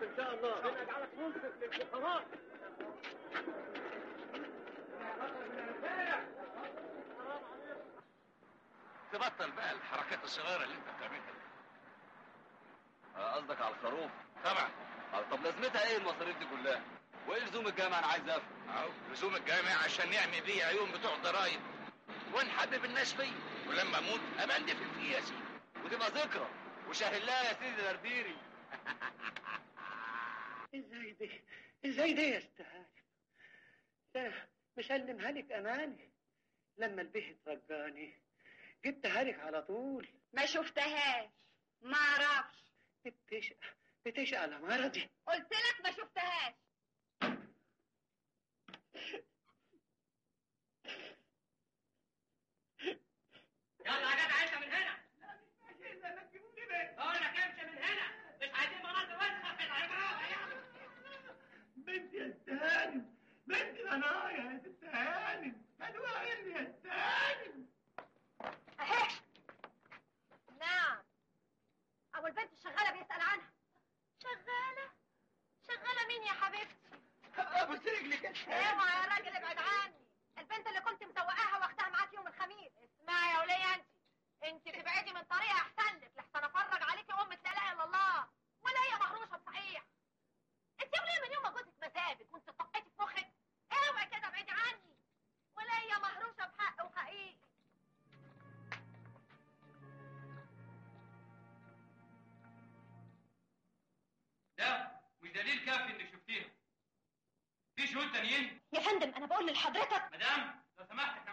ان شاء الله نجعلك منصف للفقراء تبطل بقى الحركات الصغيرة اللي انت بتعملها دي. آه، قصدك على الخروف طبعا آه، طب لازمتها ايه المصاريف دي كلها وايه لزوم الجامعه انا عايز افهم اهو لزوم الجامع عشان نعمل بيه عيون بتوع ضرايب ونحبب الناس فيه ولما اموت ابقى اندفن فيه يا سيدي وتبقى ذكرى وشاهد لها يا سيدي درديري ازاي دي ازاي دي يا استهاني ده مسلمها لك اماني لما البيه رجاني جبتها لك على طول ما شفتهاش ما اعرفش بتشقى بتشقى على مرضي قلت لك ما شفتهاش يلا يا جدع انت من هنا لا مش ماشي الا ما تجيبوني بيت بقول لك امشي من هنا مش عايزين مناطق وسخه في العماره يعني بنتي يا استهاني بنتي منايا يا استهاني حلوة عيني يا استهاني اهي نعم ابو البنت الشغاله بيسال عنها شغاله شغاله مين يا حبيبتي ابوس رجلك يا استهاني اوعى يا راجل ابعد عني البنت اللي كنت مسوقاها واخدها معاك يوم الخميس اسمعي يا وليه انت انت تبعدي من طريقي احسن لك لحسن افرج عليكي امك لا اله الا الله ولا هي مهروشه بصحيح انت يا وليه من يوم ما جوزك ما سابك وانت طقيتي في مخك اوعي كده ابعدي عني ولا هي مهروشه بحق وحقيقي ده مش دليل كافي انك شفتيها في شهود تانيين يا فندم انا بقول لحضرتك مدام لو سمحت